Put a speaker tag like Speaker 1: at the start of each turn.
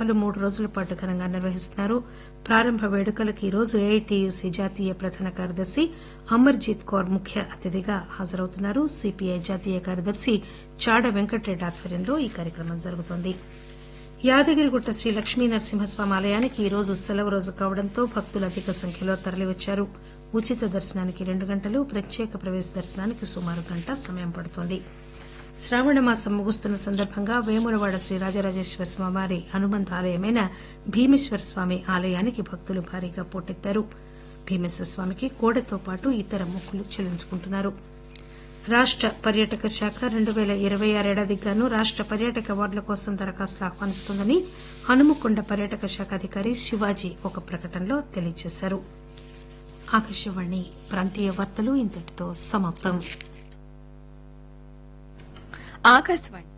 Speaker 1: సభలు మూడు రోజుల పాటు ఘనంగా నిర్వహిస్తున్నారు ప్రారంభ వేడుకలకు ఈరోజు ఏఐటీయూసీ జాతీయ ప్రధాన కార్యదర్శి అమర్జీత్ కౌర్ ముఖ్య అతిథిగా హాజరవుతున్నారు సిపిఐ జాతీయ కార్యదర్శి చాడ వెంకటరెడ్డి ఆధ్వర్యంలో ఈ కార్యక్రమం జరుగుతోంది యాదగిరిగుట్ట శ్రీ లక్ష్మీ నరసింహస్వామి ఆలయానికి ఈ రోజు సెలవు రోజు కావడంతో భక్తులు అధిక సంఖ్యలో తరలివచ్చారు ఉచిత దర్శనానికి రెండు గంటలు ప్రత్యేక ప్రవేశ దర్శనానికి సుమారు గంట సమయం పడుతోంది శ్రావణ మాసం ముగుస్తున్న సందర్భంగా వేములవాడ శ్రీ రాజరాజేశ్వర స్వామివారి అనుబంధ ఆలయమైన భీమేశ్వర స్వామి ఆలయానికి భక్తులు భారీగా పోటెత్తారు భీమేశ్వర స్వామికి కోడెతో పాటు ఇతర మొక్కులు చెల్లించుకుంటున్నారు రాష్ట పర్యాటక శాఖ రెండు పేల ఇరవై ఆరు ఏడాదికి గాను రాష్ట పర్యాటక అవార్డుల కోసం దరఖాస్తులు ఆహ్వానిస్తోందని హనుమకొండ పర్యాటక శాఖ అధికారి శివాజీ ఒక ప్రకటనలో తెలియజేశారు ఆకాశవాణి ప్రాంతీయ వార్తలు ఇంతటితో సమాప్తం
Speaker 2: ఆకాశవాణి